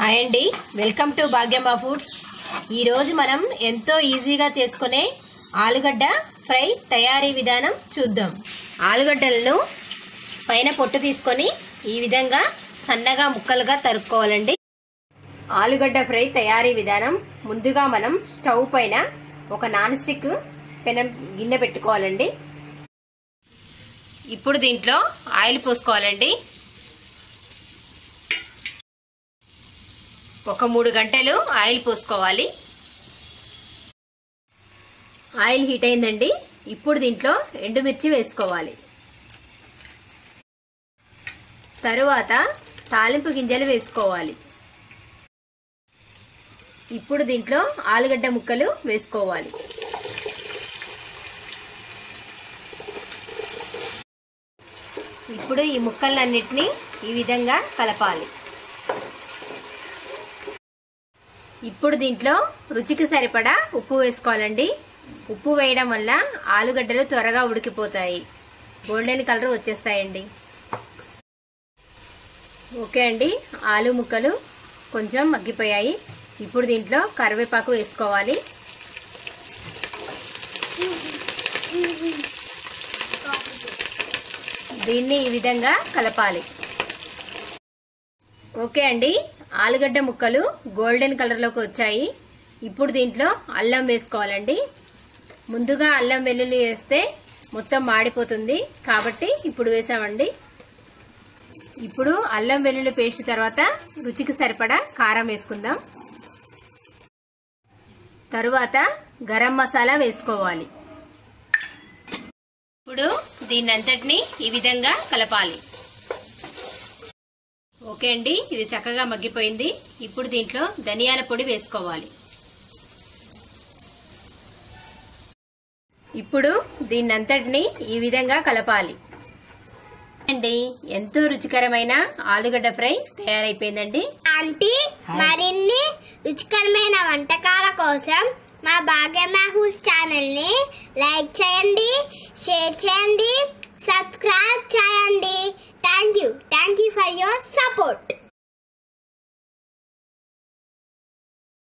hi అండి welcome to భాగ్యమ్మ foods ఈరోజు మనం ఎంతో ఈజీగా చేసుకునే ఆలుగడ్డ ఫ్రై తయారీ విధానం చూద్దాం ఆలుగడ్డలను పైన పొట్టు తీసుకొని ఈ విధంగా సన్నగా ముక్కలుగా తరుక్కోవాలండి ఆలుగడ్డ ఫ్రై తయారీ విధానం ముందుగా మనం స్టవ్ పైన ఒక నాన్ స్టిక్ పెనం గిన్నె పెట్టుకోవాలండి ఇప్పుడు దీంట్లో ఆయిల్ పోసుకోవాలండి ఒక మూడు గంటలు ఆయిల్ పోసుకోవాలి ఆయిల్ హీట్ అయిందండి ఇప్పుడు దీంట్లో ఎండుమిర్చి వేసుకోవాలి తరువాత తాలింపు గింజలు వేసుకోవాలి ఇప్పుడు దీంట్లో ఆలుగడ్డ ముక్కలు వేసుకోవాలి ఇప్పుడు ఈ ముక్కలన్నిటినీ ఈ విధంగా కలపాలి ఇప్పుడు దీంట్లో రుచికి సరిపడా ఉప్పు వేసుకోవాలండి ఉప్పు వేయడం వల్ల ఆలుగడ్డలు త్వరగా ఉడికిపోతాయి గోల్డెన్ కలర్ వచ్చేస్తాయండి ఓకే అండి ఆలు ముక్కలు కొంచెం మగ్గిపోయాయి ఇప్పుడు దీంట్లో కరివేపాకు వేసుకోవాలి దీన్ని ఈ విధంగా కలపాలి ఓకే అండి ఆలుగడ్డ ముక్కలు గోల్డెన్ కలర్లోకి వచ్చాయి ఇప్పుడు దీంట్లో అల్లం వేసుకోవాలండి ముందుగా అల్లం వెల్లుల్లి వేస్తే మొత్తం మాడిపోతుంది కాబట్టి ఇప్పుడు వేసామండి ఇప్పుడు అల్లం వెల్లుల్లి పేస్ట్ తర్వాత రుచికి సరిపడా కారం వేసుకుందాం తరువాత గరం మసాలా వేసుకోవాలి ఇప్పుడు దీన్నంతటిని ఈ విధంగా కలపాలి ఓకే అండి ఇది చక్కగా మగ్గిపోయింది ఇప్పుడు దీంట్లో ధనియాల పొడి వేసుకోవాలి ఇప్పుడు దీన్నంతటిని ఈ విధంగా కలపాలి అండి ఎంతో రుచికరమైన ఆలుగడ్డ ఫ్రై తయారైపోయిందండి ఆంటీ మరిన్ని రుచికరమైన వంటకాల కోసం మా భాగ్యమ్మ హూస్ ఛానల్ని లైక్ చేయండి షేర్ చేయండి సబ్స్క్రైబ్ చేయండి thank you thank you for your support